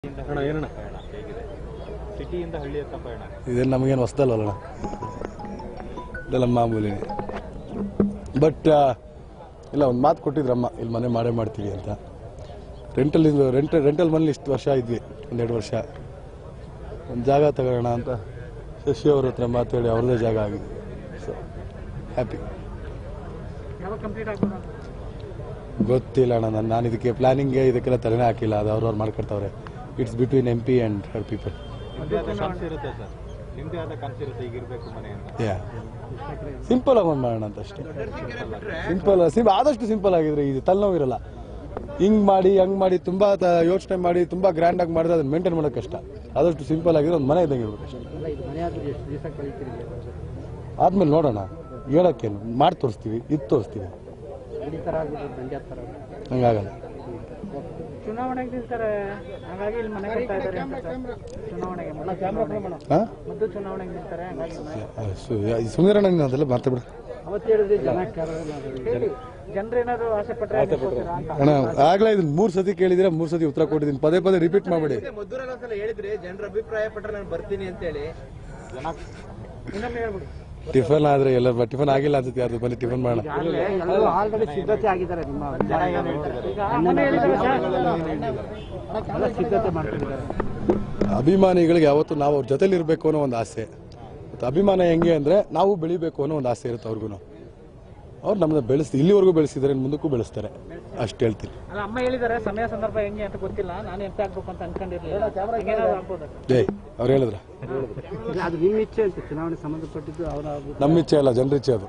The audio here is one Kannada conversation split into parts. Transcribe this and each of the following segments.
ಅಣ್ಣ ಏನಣ್ಣ ಪಯಣ ಹೇಗಿದೆ ಸಿಟಿಯಿಂದ ಹಳ್ಳಿಯತ್ತ ಪಯಣ ಇದೇನು ನಮಗೇನು ಹೊಸ್ದಲ್ಲಣ್ಣ ಇದೆಲ್ಲ ಮಾಮೂಲಿನೇ ಬಟ್ ಇಲ್ಲ ಒಂದು ಮಾತು ಕೊಟ್ಟಿದ್ರಮ್ಮ ಇಲ್ಲಿ ಮನೆ ಮಾಡೇ ಮಾಡ್ತೀವಿ ಅಂತ ರೆಂಟಲ್ ರೆಂಟ್ ರೆಂಟಲ್ ಮನೇಲಿ ಇಷ್ಟು ವರ್ಷ ಇದ್ವಿ ಒಂದೆರಡು ವರ್ಷ ಒಂದು ಜಾಗ ತಗೋಣ ಅಂತ ಶಶಿ ಅವ್ರ ಹತ್ರ ಮಾತಾಡಿ ಅವ್ರದ್ದೇ ಜಾಗ ಆಗಿದೆ ಸೊ ಹ್ಯಾಪಿ ಯಾವಾಗ ಕಂಪ್ಲೀಟ್ ಆಗ್ಬೋದು ಅಂತ? ಗೊತ್ತಿಲ್ಲ ಅಣ್ಣ ನಾನು ನಾನು ಇದಕ್ಕೆ ಪ್ಲಾನಿಂಗ್ಗೆ ಇದಕ್ಕೆಲ್ಲ ತಲೆನೇ ಹಾಕಿಲ್ಲ ಅದು ಅವ್ರವ್ರು ಮಾಡ್ಕೊಳ್ತಾವ್ರೆ it's between M P and her people ನಿಮ್ದೇ ಆದ ಕನಸಿರುತ್ತೆ ಸರ್ ನಿಮ್ದೇ ಆದ ಕನಸಿರುತ್ತೆ ಈಗಿರ್ಬೇಕು ಮನೆ ಅಂತ ಯಾ ಸಿಂಪಲ್ ಆಗಿ ಒಂದು ಮಾಡೋಣ ಅಂತ ಅಷ್ಟೇ ಸಿಂಪಲ್ ಸಿಂ ಆದಷ್ಟು ಸಿಂಪಲ್ ಆಗಿದ್ರೆ ಇದು ತಲೆನೋವು ಇರಲ್ಲ ಹಿಂಗ್ ಮಾಡಿ ಹಂಗ್ ಮಾಡಿ ತುಂಬಾ ಯೋಚನೆ ಮಾಡಿ ತುಂಬಾ ಗ್ರ್ಯಾಂಡ್ ಆಗಿ ಮಾಡಿದ್ರೆ ಅದನ್ನ ಮೇಂಟೈನ್ ಮಾಡೋಕೆ ಕಷ್ಟ ಆದಷ್ಟು ಸಿಂಪಲ್ ಆಗಿದ್ರೆ ಒಂದು ಮನೆ ಇದ್ದಂಗೆ ಇರ್ಬೇಕು ಅಷ್ಟೇ ಅಲ್ಲ ಇದು ಮನೆ ಆದ್ರೆ ಎಷ್ಟು ದಿವಸ ಕಳಿತೀರಿ ಆದ್ಮೇಲೆ ನೋಡೋಣ ಹೇಳಕ್ಕೇನು ಮಾಡಿ ತೋರಿಸ್ತೀವಿ ಇದು ತೋರಿಸ್ತೀವಿ ಇಡೀ ಥರ ಆಗ್ಬಿಟ್ಟು ದಂಡ್ಯ ಥರ ಹಂಗಾಗಲ್ಲ ಚುನಾವಣೆಗೆ ನಿಲ್ತಾರೆ ಹಾಗಾಗಿ ಇಲ್ಲಿ ಮನೆ ಕಟ್ತಾ ಇದ್ದಾರೆ ಅಂತ ಸರ್. ಚುನಾವಣೆಗೆ ಮೊದಲ ಚುನಾವಣೆಗೆ ಹಾ ಮೊದಲು ಚುನಾವಣೆಗೆ ನಿಲ್ತಾರೆ ಹಾಗಾಗಿ ಮನೆ- ಸುಮೀರ ನಂಗೆ ಅದೆಲ್ಲ ಮಾತಾಡ್ಬಿಡ ಅವತ್ತು ಹೇಳಿದ್ರೆ ಜನ ಹೇಳಿ ಜನರೇನಾದ್ರು ಆಸೆ ಪಟ್ಟರೆ ನಿಲ್ಸ್ಕೊತೀರಾ ಅಂತ ಅಣ್ಣ ಆಗ್ಲೇ ಇದನ್ನ ಮೂರ್ ಸತಿ ಕೇಳಿದಿರ ಮೂರ್ ಸತಿ ಉತ್ತರ ಕೊಟ್ಟಿದ್ದೀನಿ ಪದೇ ಪದೇ ರಿಪೀಟ್ ಮಾಡಬೇಡಿ ಮದ್ದೂರಲ್ಲಿ ಒಂದ್ಸಲ ಹೇಳಿದ್ರಿ ಜನರ ಅಭಿಪ್ರಾಯ ಪಟ್ರೆ ನಾನು ಬರ್ತೀನಿ ಅಂತೇಳಿ ಇನ್ನೊಮ್ಮೆ ಹೇಳ್ಬಿಡಿ ಟಿಫನ್ ಆದ್ರೆ ಎಲ್ಲ ಟಿಫನ್ ಆಗಿಲ್ಲ ಅನ್ಸುತ್ತೆ ಯಾರ್ದು ಬನ್ನಿ ಟಿಫನ್ ಮಾಡೋಣ ಎಲ್ಲರೂ ಆಲ್ರೆಡಿ ಸಿದ್ಧತೆ ಆಗಿದ್ದಾರೆ ನಿಮ್ಮ ಜನ ಏನು ಹೇಳ್ತಾರೆ ಈಗ ಮೊನ್ನೆ ಹೇಳಿದ್ರು ಸರ್, ಎಲ್ಲ ಸಿದ್ಧತೆ ಮಾಡ್ತಿದ್ದಾರೆ ಅಭಿಮಾನಿಗಳಿಗೆ ಯಾವತ್ತು ನಾವು ಅವ್ರ ಜೊತೆಲಿ ಇರಬೇಕು ಅನ್ನೋ ಒಂದು ಆಸೆ ಮತ್ತು ಅಭಿಮಾನ ಹೆಂಗೆ ಅಂದರೆ ನಾವು ಬೆಳಿಬೇಕು ಅನ್ನೋ ಒಂದು ಆಸೆ ಇರುತ್ತೆ ಅವ್ರಿಗೂ ಅವ್ರು ನಮ್ಮನ್ನ ಬೆಳೆಸ್ತಿ ಇಲ್ಲಿವರೆಗೂ ಬೆಳೆಸಿದ್ದಾರೆ ಇನ್ನು ಮುಂದಕ್ಕೂ ಬೆಳೆಸ್ತಾರೆ ಅಷ್ಟು ಹೇಳ್ತೀನಿ ಅಲ್ಲ ಅಮ್ಮ ಹೇಳಿದ್ದಾರೆ ಸಮಯ ಸಂದರ್ಭ ಹೆಂಗೆ ಅಂತ ಗೊತ್ತಿಲ್ಲ ನಾನು ಎಂತ ಆಗ್ಬೇಕು ಅಂತ ಅನ್ಕೊಂಡಿರ್ಲಿಲ್ಲ ಏನಾದ್ರು ಆಗ್ಬೋದು ಏಯ್ ಅವ್ರು ಹೇಳಿದ್ರ ಅದು ನಿಮ್ಮ ಇಚ್ಛೆ ಅಂತ ಚುನಾವಣೆ ಸಂಬಂಧಪಟ್ಟಿದ್ದು ಅವರ ನಮ್ಮ ಇಚ್ಛೆ ಅಲ್ಲ ಜನರ ಇಚ್ಛೆ ಅದು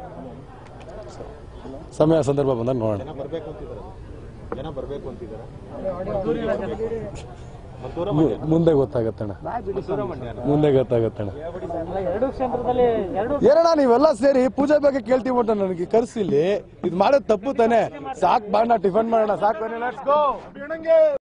ಸಮಯ ಸಂದರ್ಭ ಬಂದಾಗ ನೋಡೋಣ ಜನ ಬರ್ಬೇಕು ಅಂತಿದ್ದಾರೆ ಜನ ಬರ್ಬೇಕು ಅಂತಿದ್ದಾರೆ ಮದ್ದೂರ ಮು- ಮುಂದೆ ಗೊತ್ತಾಗತ್ತಣ್ಣ ಮುಂದೆ ಗೊತ್ತಾಗತ್ತಣ್ಣ ಎರಡು ಕ್ಷೇತ್ರದಲ್ಲಿ ಎರಡು ಏನಣ್ಣ ನೀವೆಲ್ಲ ಸೇರಿ ಪೂಜೆ ಬಗ್ಗೆ ಕೇಳ್ತೀವಿ ಅಂತ ನನಗೆ ಕರ್ಸಿಲ್ಲಿ ಇದು ಮಾಡೋದು ತಪ್ಪು ತಾನೆ ಸಾಕ್ ಬಾಣ ಟಿಫನ್ ಮಾಡೋಣ ಸಾಕು ಲೆಟ್ಸ್ ಗೋ